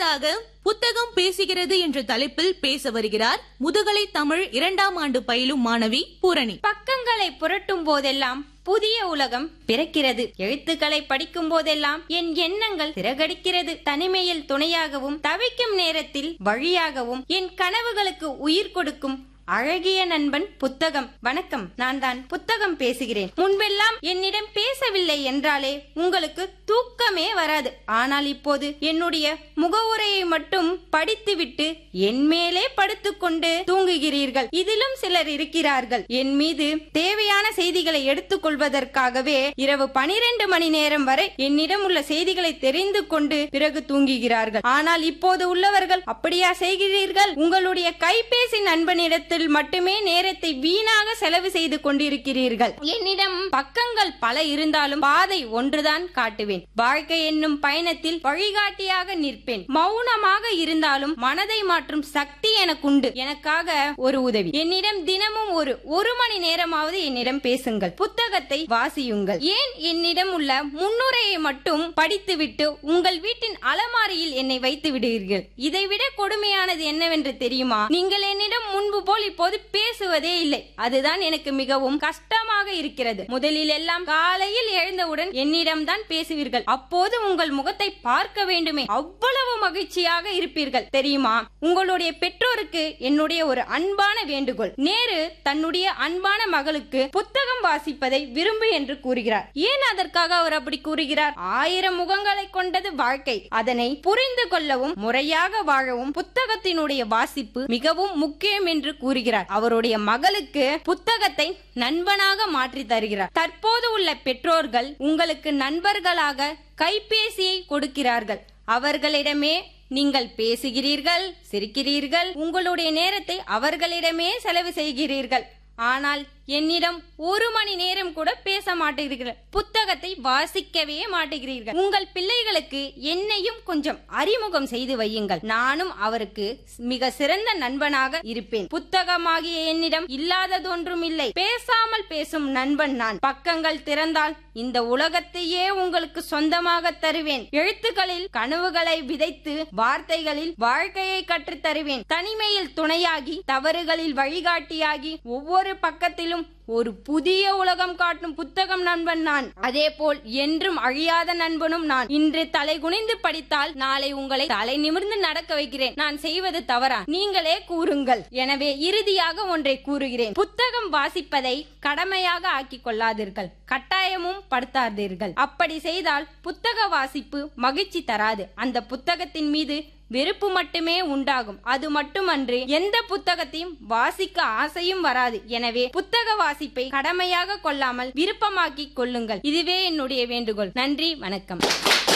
அடுத்ததாக புத்தகம் பேசுகிறது என்ற தலைப்பில் பேச வருகிறார் முதுகலை தமிழ் இரண்டாம் ஆண்டு பயிலும் மாணவி பூரணி பக்கங்களை புரட்டும் போதெல்லாம் புதிய உலகம் பிறக்கிறது எழுத்துக்களை படிக்கும் போதெல்லாம் என் எண்ணங்கள் சிறகடிக்கிறது தனிமையில் துணையாகவும் தவிக்கும் நேரத்தில் வழியாகவும் என் கனவுகளுக்கு உயிர் கொடுக்கும் அழகிய நண்பன் புத்தகம் வணக்கம் நான் தான் புத்தகம் பேசுகிறேன் முன்பெல்லாம் என்னிடம் பேசவில்லை என்றாலே உங்களுக்கு தூக்கமே வராது ஆனால் இப்போது என்னுடைய முகவுரையை மட்டும் படித்துவிட்டு என் மேலே படுத்துக்கொண்டு தூங்குகிறீர்கள் இதிலும் சிலர் இருக்கிறார்கள் என் மீது தேவையான செய்திகளை எடுத்துக் கொள்வதற்காகவே இரவு பனிரெண்டு மணி நேரம் வரை என்னிடம் உள்ள செய்திகளை தெரிந்து கொண்டு பிறகு தூங்குகிறார்கள் ஆனால் இப்போது உள்ளவர்கள் அப்படியா செய்கிறீர்கள் உங்களுடைய கைபேசி நண்பனிடத்தில் மட்டுமே நேரத்தை வீணாக செலவு செய்து கொண்டிருக்கிறீர்கள் என்னிடம் பக்கங்கள் பல இருந்தாலும் பாதை ஒன்றுதான் காட்டுவேன் வாழ்க்கை என்னும் பயணத்தில் வழிகாட்டியாக நிற்பேன் மௌனமாக இருந்தாலும் மனதை மாற்றும் சக்தி எனக்குண்டு எனக்காக ஒரு உதவி என்னிடம் தினமும் ஒரு ஒரு மணி நேரமாவது என்னிடம் பேசுங்கள் புத்தகத்தை வாசியுங்கள் ஏன் என்னிடம் உள்ள முன்னுரையை மட்டும் படித்துவிட்டு உங்கள் வீட்டின் அலமாரியில் என்னை வைத்து விடுவீர்கள் இதைவிட கொடுமையானது என்னவென்று தெரியுமா நீங்கள் என்னிடம் முன்பு போல் இப்போது பேசுவதே இல்லை அதுதான் எனக்கு மிகவும் கஷ்டமாக இருக்கிறது முதலில் எல்லாம் காலையில் எழுந்தவுடன் என்னிடம் தான் பேசுவீர்கள் அப்போது உங்கள் முகத்தை பார்க்க வேண்டுமே அவ்வளவு மகிழ்ச்சியாக இருப்பீர்கள் தெரியுமா உங்களுடைய பெற்றோருக்கு என்னுடைய ஒரு அன்பான வேண்டுகோள் நேரு தன்னுடைய அன்பான மகளுக்கு புத்தகம் வாசிப்பதை விரும்பு என்று கூறுகிறார் ஏன் அதற்காக அவர் அப்படி கூறுகிறார் ஆயிரம் முகங்களை கொண்டது வாழ்க்கை அதனை புரிந்து கொள்ளவும் முறையாக வாழவும் புத்தகத்தினுடைய வாசிப்பு மிகவும் முக்கியம் என்று கூறுகிறார் அவருடைய மகளுக்கு புத்தகத்தை நண்பனாக மாற்றி தருகிறார் தற்போது உள்ள பெற்றோர்கள் உங்களுக்கு நண்பர்களாக கைபேசியை கொடுக்கிறார்கள் அவர்களிடமே நீங்கள் பேசுகிறீர்கள் சிரிக்கிறீர்கள் உங்களுடைய நேரத்தை அவர்களிடமே செலவு செய்கிறீர்கள் ஆனால் என்னிடம் ஒரு மணி நேரம் கூட பேச மாட்டேங்கிறீர்கள் புத்தகத்தை வாசிக்கவே மாட்டேங்கிறீர்கள் உங்கள் பிள்ளைகளுக்கு என்னையும் கொஞ்சம் அறிமுகம் செய்து வையுங்கள் நானும் அவருக்கு மிக சிறந்த நண்பனாக இருப்பேன் புத்தகமாகிய என்னிடம் இல்லாததொன்றும் இல்லை பேசாமல் பேசும் நண்பன் நான் பக்கங்கள் திறந்தால் இந்த உலகத்தையே உங்களுக்கு சொந்தமாக தருவேன் எழுத்துக்களில் கனவுகளை விதைத்து வார்த்தைகளில் வாழ்க்கையை கற்றுத் தருவேன் தனிமையில் துணையாகி தவறுகளில் வழிகாட்டியாகி ஒவ்வொரு பக்கத்திலும் ஒரு புதிய உலகம் காட்டும் புத்தகம் நண்பன் நான் அதே போல் என்றும் அழியாத நண்பனும் நான் இன்று தலை குனிந்து படித்தால் நாளை உங்களை தலை நிமிர்ந்து நடக்க வைக்கிறேன் நான் செய்வது தவறா நீங்களே கூறுங்கள் எனவே இறுதியாக ஒன்றை கூறுகிறேன் புத்தகம் வாசிப்பதை கடமையாக ஆக்கிக் கொள்ளாதீர்கள் கட்டாயமும் படுத்தாதீர்கள் அப்படி செய்தால் புத்தக வாசிப்பு மகிழ்ச்சி தராது அந்த புத்தகத்தின் மீது வெறுப்பு மட்டுமே உண்டாகும் அது மட்டுமன்று எந்த புத்தகத்தையும் வாசிக்க ஆசையும் வராது எனவே புத்தக வாசிப்பை கடமையாக கொள்ளாமல் விருப்பமாக்கிக் கொள்ளுங்கள் இதுவே என்னுடைய வேண்டுகோள் நன்றி வணக்கம்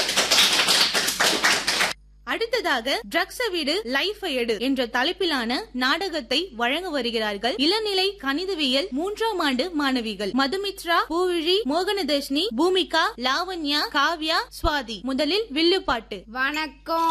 அடுத்ததாக ட்ரக்ஸ வீடு லைஃப் எடு என்ற தலைப்பிலான நாடகத்தை வழங்க வருகிறார்கள் இளநிலை கணிதவியல் மூன்றாம் ஆண்டு மாணவிகள் மதுமித்ரா பூவிழி மோகனதர்ஷினி பூமிகா லாவண்யா காவ்யா சுவாதி முதலில் வில்லுப்பாட்டு வணக்கம்